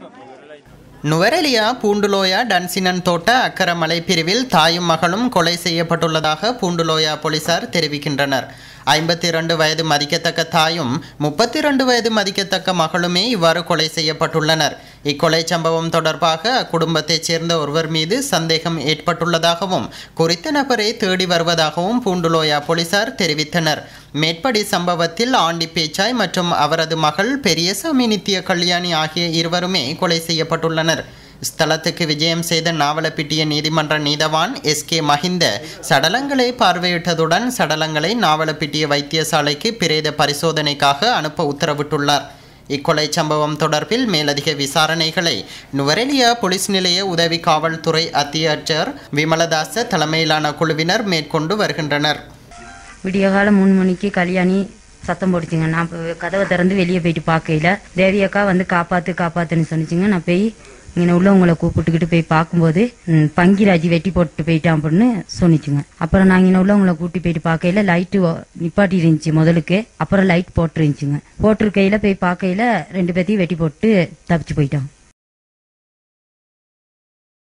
நுவரெலியா பூண்டுலோயா டன்சினன் தோட்ட அக்கரமலை பிரிவில் தாயும் மகளும் கொலை செய்யப்பட்டுள்ளதாக பூண்டுலோயா போலீசார் தெரிவிக்கின்றனர் ஐம்பத்தி இரண்டு வயது மதிக்கத்தக்க தாயும் முப்பத்தி இரண்டு வயது மதிக்கத்தக்க மகளுமே இவ்வாறு கொலை செய்யப்பட்டுள்ளனர் இக்கொலை சம்பவம் தொடர்பாக அக்குடும்பத்தைச் சேர்ந்த ஒருவர் மீது சந்தேகம் ஏற்பட்டுள்ளதாகவும் குறித்த நபரை தேடி வருவதாகவும் பூண்டுலோயா போலீசார் தெரிவித்தனர் மேற்படி சம்பவத்தில் ஆண்டி பேச்சாய் மற்றும் அவரது மகள் பெரியசாமி நித்திய கல்யாணி ஆகிய இருவருமே கொலை செய்யப்பட்டுள்ளனர் ஸ்தலத்துக்கு விஜயம் செய்த நாவலப்பிட்டிய நீதிமன்ற நீதவான் எஸ் கே மஹிந்த சடலங்களை பார்வையிட்டதுடன் சடலங்களை நாவலப்பிட்டிய வைத்தியசாலைக்கு பிரேத பரிசோதனைக்காக அனுப்ப உத்தரவிட்டுள்ளார் இக்கொலை சம்பவம் தொடர்பில் மேலதிக விசாரணைகளை நுவரெலியா போலீஸ் நிலைய உதவி காவல்துறை அத்தியட்சர் விமலதாச தலைமையிலான குழுவினர் மேற்கொண்டு வருகின்றனர் விடிய காலம் மூணு மணிக்கு கல்யாணி சத்தம் போட்டுச்சுங்க நான் இப்ப கதவை திறந்து வெளியே போயிட்டு பார்க்கையில தேவி அக்கா வந்து காப்பாத்து காப்பாத்துன்னு சொன்னிச்சுங்க நான் போய் இங்கே உள்ளவங்களை கூப்பிட்டுக்கிட்டு போய் பார்க்கும்போது ம், பங்கிராஜி வெட்டி போட்டு போயிட்டான் அப்படின்னு சொன்னிச்சுங்க அப்புறம் நாங்கள் இங்கே உள்ளவங்களை கூட்டி போயிட்டு பார்க்கையில லைட்டு நிப்பாட்டி இருந்துச்சு முதலுக்கு அப்புறம் லைட் போட்டுருந்துச்சுங்க போட்டிருக்கையில போய் பார்க்கையில ரெண்டு பேர்த்தையும் வெட்டி போட்டு தப்பிச்சு போயிட்டான்